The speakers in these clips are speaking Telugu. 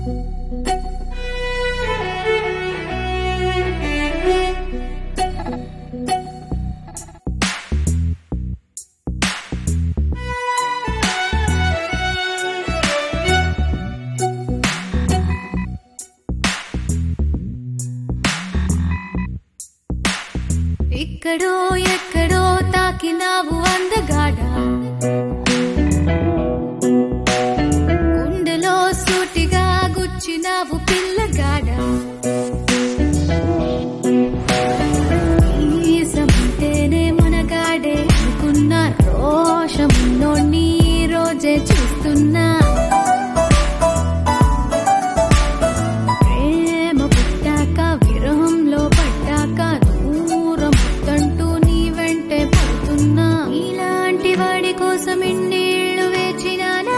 ఎక్కడో ఎక్కడో తాకినావు అందగాడ గుండెలో సూటిగా గుచ్చినావు పిల్లగాడ ఈసమంటేనే మునగాడే అనుకున్న రోషమున్నోణ్ణి ఈ రోజే చూస్తున్నా ప్రేమ పుట్టాక విరహంలో పడ్డాక దూరం తంటూ నీ వెంటే పడుతున్నా ఇలాంటి వాడి కోసం ఇన్నేళ్లు వేచినానా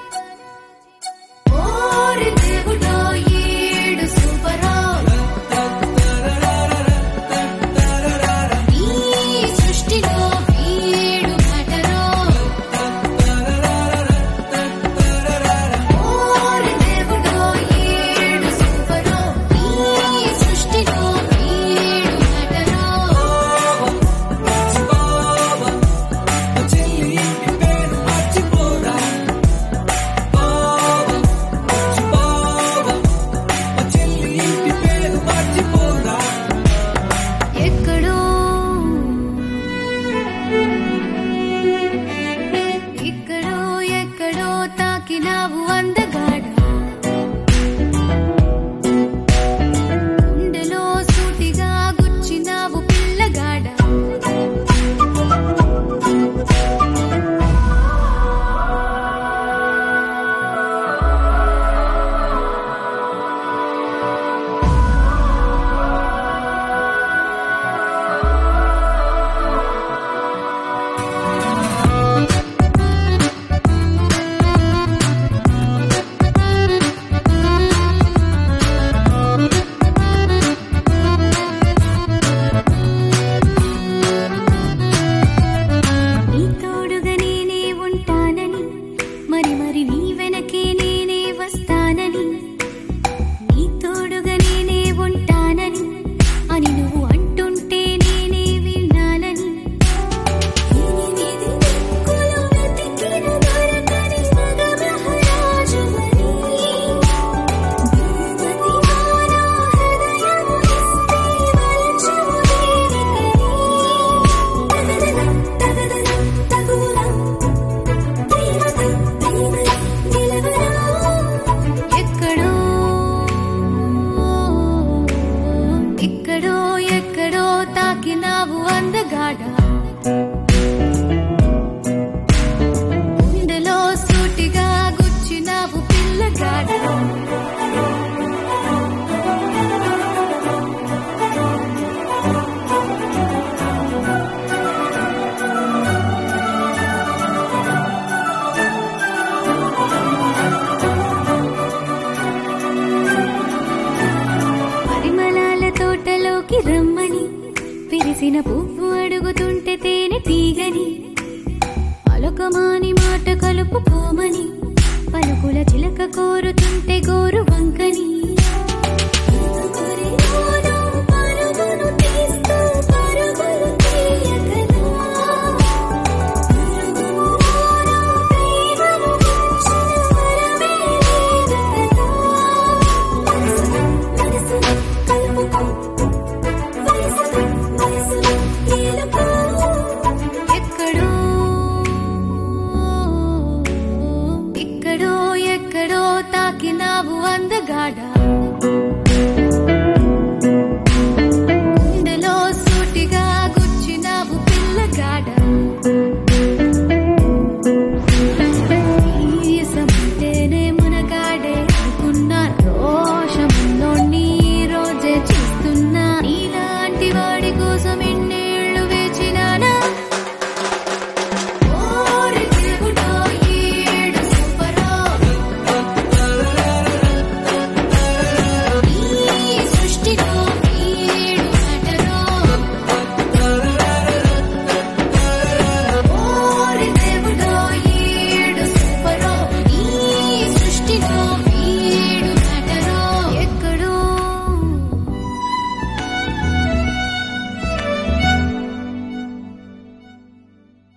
ఓరి దేవుడో ఏడు సూపరో ఈ సృష్టిలో వీడు మ్యాటరో ఓరి దేవుడో ఏడు సూపరో ఈ సృష్టిలో వీడు మ్యాటరో ఎక్కడో ఇక్కడో ఎక్కడో తాకినావు అందగాడ గుండెలో సూటిగా గుచ్చినావు పిల్లగాడ నీ తోడుగా నేనే ఉంటానని మరి మరి నీ వెనకే నేనే వస్తానని నీ తోడుగా నేనే ఉంటానని అని నువ్వు అంటుంటే నేనే విన్నానని ఎనిమిది దిక్కులు వెతికిన దొరకని మగ మహారాజువని దుర్మతివానా హృదయము ఇస్తే వలచము ఎక్కడో ఎక్కడో ఎక్కడో తాకినావు అందగాడ గుండెలో సూటిగా గుచ్చినావు పిల్లగాడ పరిమళాల తోటలోకి రమ్మని విరిసిన పువ్వు అడుగుతుంటే తేనె తీగని అలకమాని మాట కలుపుకోమని పలుకుల చిలక కోరుతుంటే గోరు వంకని పరుగును తీస్తూ పరుగులు తీయగలా. పరుగులోన ప్రేమను గుంచిన వరమే లేదగదా. మనసులో మనసులో కలుపుకో వయసులో వయసులో తేలుకో ఎక్కడో ఎక్కడో ఎక్కడో తాకినావు అందగాడ